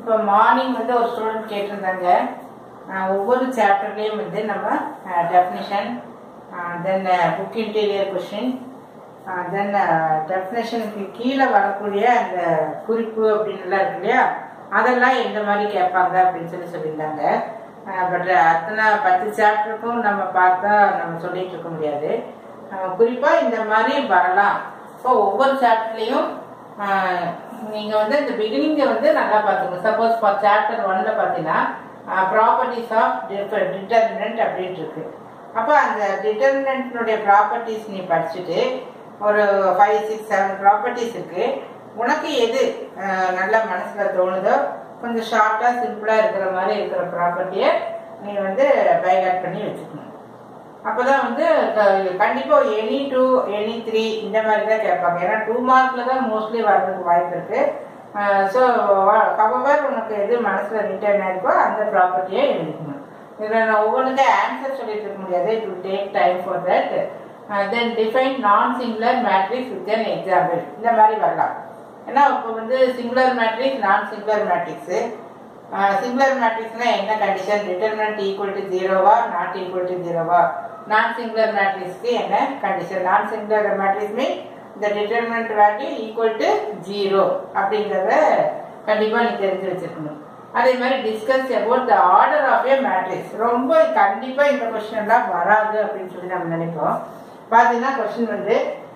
இப்போ மார்னிங் வந்து ஒரு ஸ்டூடெண்ட் கேட்டிருந்தாங்க அஹ் ஒவ்வொரு சாப்டர்லேயும் வந்து நம்ம definition then book interior question then டெஃபினேஷனுக்கு கீழே வரக்கூடிய அந்த குறிப்பு அப்படின்னுலாம் இருக்கு இல்லையா அதெல்லாம் எந்த மாதிரி கேட்பாங்க அப்படின்னு சொல்லி சொல்லியிருந்தாங்க பட் அத்தனை பத்து சாப்டருக்கும் நம்ம பார்த்தா நம்ம சொல்லிட்டு இருக்க முடியாது அஹ் குறிப்பா இந்த மாதிரி வரலாம் இப்போ ஒவ்வொரு சாப்டர்லையும் நீங்க வந்து இந்த பிகினிங்கை வந்து நல்லா பார்த்துக்கணும் சப்போஸ் சாப்டர் ஒன்ல பார்த்தீங்கன்னா ப்ராப்பர்ட்டிஸ் ஆஃப் டிட்டர்மினன்ட் அப்படின்ட்டு இருக்கு அப்போ அந்த டிட்டர்மினன்ட்னுடைய ப்ராப்பர்ட்டிஸ் நீ படிச்சுட்டு ஒரு ஃபைவ் சிக்ஸ் செவன் ப்ராப்பர்ட்டிஸ் இருக்கு உனக்கு எது அஹ், நல்ல மனசுல தோணுதோ கொஞ்சம் ஷார்ட்டா சிம்பிளா இருக்கிற மாதிரி இருக்கிற ப்ராப்பர்ட்டியை நீ வந்து பைகாட் பண்ணி வச்சுக்கணும் அப்பதான் வந்து க- கண்டிப்பா எனி டூ எனி த்ரீ இந்த மாதிரி தான் கேட்பாங்க ஏன்னா டூ மார்க்ல தான் மோஸ்ட்லி வர்றதுக்கு வாய்ப்பு இருக்கு ஸோ ஹவவர் உனக்கு எது மனசுல ரிட்டர்ன் ஆயிருக்கோ அந்த ப்ராப்பர்ட்டியை எழுதிக்கணும் இதில் நான் ஒவ்வொன்றுக்கு ஆன்சர் சொல்லிட்டு இருக்க முடியாது it will take time for that then define non singular matrix with an example இந்த மாதிரி வரலாம் ஏன்னா இப்போ வந்து singular matrix non singular matrix singular மேட்ரிக்ஸ்னா என்ன கண்டிஷன் டிட்டர்மினன்ட் ஈக்குவல் டு ஜீரோவா நாட் ஈக்குவல் டு ஜீரோவா நான் சிங்குலர் மேட்ரிக்ஸ்க்கு என்ன கண்டிஷன் நான் சிங்குலர் மேட்ரிக்ஸ் மீன் இந்த determinant value equal to zero அப்படிங்கிறத கண்டிப்பா நீ தெரிஞ்சு வச்சிருக்கணும் அதே மாதிரி discuss about the order of a matrix ரொம்ப கண்டிப்பா இந்த கொஸ்டின் எல்லாம் வராது அப்படின்னு சொல்லி நம்ம நினைப்போம் பார்த்தீங்கன்னா கொஸ்டின் வந்து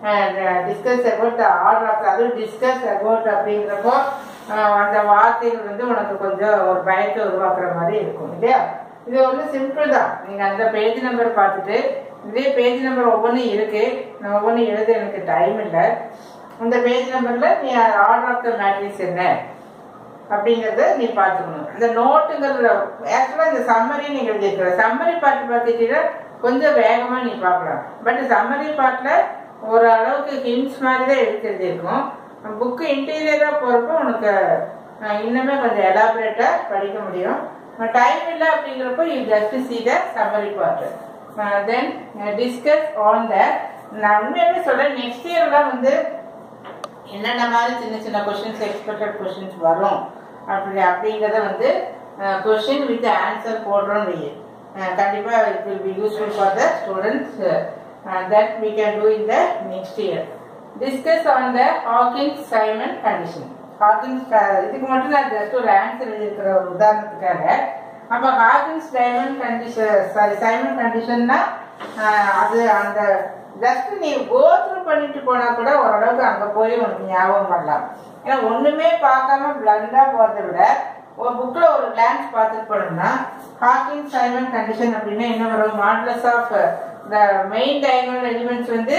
discuss about the order of அதுவும் டிஸ்கஸ் அபவுட் அப்படிங்கிறப்போ அஹ், அந்த வார்த்தைகள் வந்து உனக்கு கொஞ்சம் ஒரு பயத்தை உருவாக்குற மாதிரி இருக்கும் இல்லையா இது வந்து சிம்பிள் தான் நீங்க அந்த பேஜ் நம்பர் பார்த்துட்டு இதே பேஜ் நம்பர் ஒவ்வொன்றும் இருக்கு நான் ஒவ்வொன்றும் எழுத எனக்கு டைம் இல்லை அந்த பேஜ் நம்பர்ல நீ ஆர்டர் ஆஃப் த மேட்ரிக்ஸ் என்ன அப்படிங்கறத நீ பார்த்துக்கணும் இந்த நோட்டுங்கிறதுல ஆக்சுவலா இந்த சம்மரி நீங்க எழுதியிருக்கிற சம்மரி பார்ட் பார்த்துட்டீங்கன்னா கொஞ்சம் வேகமா நீ பார்க்கலாம் பட் சம்மரி பார்ட்ல ஒரு அளவுக்கு ஹிண்ட்ஸ் மாதிரி தான் எடுத்து எழுதியிருக்கும் புக்கு இன்டீரியரா போறப்போ உனக்கு அஹ், இன்னுமே கொஞ்சம் எலாபரேட்டா படிக்க முடியும் டைம் இல்லை அப்படிங்கிறப்போ you just see the summary part then discuss on the நான் உண்மையாவே சொல்றேன் நெக்ஸ்ட் இயர்லாம் வந்து என்னென்ன மாதிரி சின்ன சின்ன கொஷின்ஸ் எக்ஸ்பெக்டட் கொஷின்ஸ் வரும் அப்படி அப்படிங்கிறத வந்து கொஷின் வித் ஆன்சர் போடுறோம் வை கண்டிப்பா it will be useful for the students that we can do in the next year discuss on the Hawkins Simon condition Hawkins இதுக்கு மட்டும் நான் ஜஸ்ட் ஒரு ஆன்சர் எழுதியிருக்கிற ஒரு உதாரணத்துக்காக அப்ப Hawkins diamond condition sorry Simon கண்டிஷன்னா அது அந்த ஜஸ்ட் நீ கோத்ரூ பண்ணிட்டு போனா கூட ஓரளவுக்கு அங்க போய் உனக்கு ஞாபகம் பண்ணலாம் ஏன்னா ஒண்ணுமே பார்க்காம பிளண்டா போறதை விட ஒரு புக்ல ஒரு கிளான்ஸ் பார்த்துட்டு போனோம்னா ஹாக்கிங் சைமன் கண்டிஷன் அப்படின்னா என்ன வரும் modulus of the main diagonal elements வந்து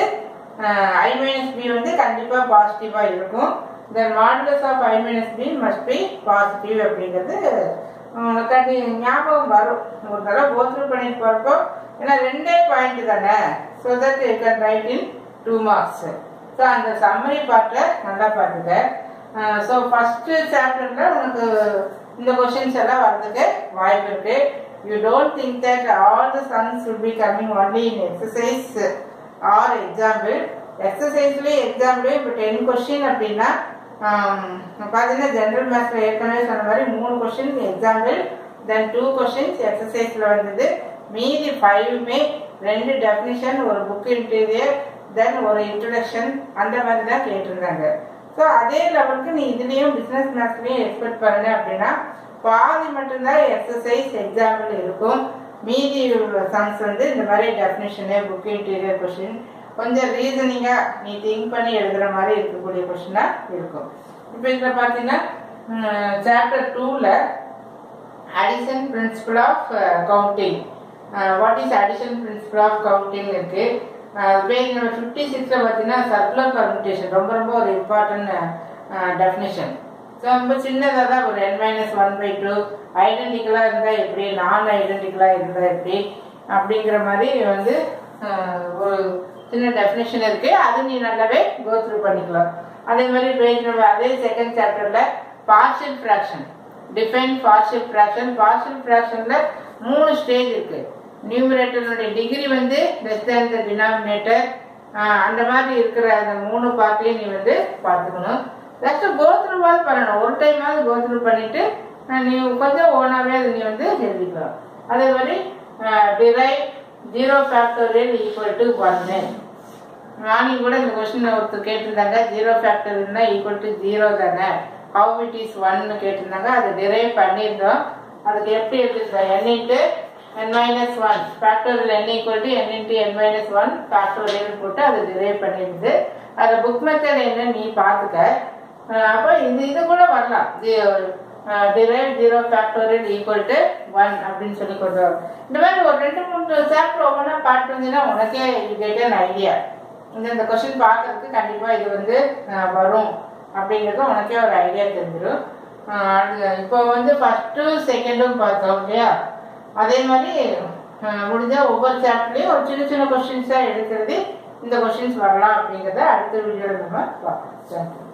ஐ மைனஸ் பி வந்து கண்டிப்பா பாசிட்டிவா இருக்கும் the modulus of I minus B must be positive அப்படிங்கிறது உனக்கு அது ஞாபகம் வரும் ஒரு தடவை கோத்ரூ பண்ணிட்டு போறப்போ ஏன்னா ரெண்டே பாயிண்ட் தானே so that you can write in two marks so அந்த சம்மரி பார்ட்டை நல்லா பார்த்துக்க ஸோ ஃபர்ஸ்ட் சாப்டர்ல உனக்கு இந்த கொஷின்ஸ் எல்லாம் வர்றதுக்கு வாய்ப்பு இருக்கு you don't think that all the sums will be coming only in exercise or example எக்ஸசைஸ்லேயே எக்ஸாம்பிள் இப்போ டென் கொஸ்டின் அப்படின்னா பார்த்தீங்கன்னா ஜென்ரல் மேத்ஸ்ல ஏற்கனவே சொன்ன மாதிரி மூணு question example then two questions எக்ஸசைஸ்ல வந்தது மீதி ஃபைவுமே ரெண்டு டெஃபினிஷன் ஒரு புக் இன்டீரியர் தென் ஒரு இன்ட்ரடக்ஷன் அந்த மாதிரி தான் கேட்டிருந்தாங்க ஸோ அதே லெவலுக்கு நீ இதுலேயும் பிஸ்னஸ் மேத்ஸ்லையும் எக்ஸ்பெக்ட் பண்ண அப்படின்னா பாதி மட்டும்தான் எக்ஸசைஸ் எக்ஸாம்பிள் இருக்கும் மீதி சம்ஸ் வந்து இந்த மாதிரி டெஃபினிஷனு புக் இன்டீரியர் கொஷின் கொஞ்சம் ரீசனிங்கா நீ திங்க் பண்ணி எழுதுற மாதிரி இருக்கக்கூடிய கொஷினா இருக்கும் இப்போ இதில் பார்த்தீங்கன்னா சாப்டர் டூவில் addition principle of counting what is addition principle of counting இருக்கு பேஜ் நம்பர் ஃபிஃப்டி சிக்ஸில் பார்த்தீங்கன்னா சர்க்குலர் பர்முட்டேஷன் ரொம்ப ரொம்ப ஒரு இம்பார்ட்டன்ட் டெஃபினேஷன் ஸோ ரொம்ப சின்னதாக தான் ஒரு n minus one by two ஐடென்டிக்கலாக இருந்தால் எப்படி நான் ஐடென்டிக்கலாக இருந்தால் எப்படி அப்படிங்கிற மாதிரி வந்து அஹ், ஒரு சின்ன டெஃபினேஷன் இருக்கு அது நீ நல்லாவே கோ த்ரூ பண்ணிக்கலாம் அதே மாதிரி பேஜ் நம்பர் அதே செகண்ட் சாப்டர்ல partial fraction define partial fraction partial ஃப்ராக்ஷன்ல மூணு ஸ்டேஜ் இருக்கு நியூமரேட்டருடைய டிகிரி வந்து லெஸ் தேன் த டினாமினேட்டர் அந்த மாதிரி இருக்கிற அந்த மூணு பார்ட்டையும் நீ வந்து பார்த்துக்கணும் ஜஸ்ட் கோத்ரூவாவது பண்ணணும் ஒரு டைமாவது கோத்ரூ பண்ணிட்டு அஹ் நீ கொஞ்சம் ஓனாகவே அது நீ வந்து எழுதிக்கலாம் அதே மாதிரி derive zero factorial equal to ஒன்னு நானும் கூட இந்த கொஸ்டின் ஒருத்தர் கேட்டிருந்தாங்க ஜீரோ ஃபேக்டர்னா ஈக்குவல் டு ஜீரோ தானே ஹவு இட் இஸ் ஒன்னு கேட்டிருந்தாங்க அதை டிரைவ் பண்ணியிருந்தோம் அதுக்கு எப்படி எழுதிருந்தோம் n into n minus one factorial n equal to n into n minus one factorial போட்டு அதை டிரைவ் பண்ணியிருந்து அதில் புக் மெத்தட் என்ன நீ பார்த்துக்க அஹ் அப்போ இது இது கூட வரலாம் derive zero factorial equal to one அப்படின்னு சொல்லி கொண்டு வரும் இந்த மாதிரி ஒரு ரெண்டு மூணு சாப்டர் ஒவ்வொன்றா பார்த்து வந்தீங்கன்னா உனக்கே கெட் an ஐடியா இந்த இந்த கொஸ்டின் பார்க்கறதுக்கு கண்டிப்பாக இது வந்து அஹ், வரும் அப்படிங்கிறது உனக்கே ஒரு ஐடியா தெரிஞ்சிடும் அஹ், அடுத்து இப்போ வந்து ஃபஸ்ட்டு செகண்டும் பார்த்தோம் இல்லையா அதே மாதிரி அஹ், முடிஞ்சா ஒவ்வொரு சாப்டர்லையும் ஒரு சின்ன சின்ன கொஸ்டின்ஸாக எடுக்கிறது இந்த கொஸ்டின்ஸ் வரலாம் அப்படிங்கிறத அடுத்த வீடியோவில் நம்ம பார்க்கலாம் தேங்க்யூ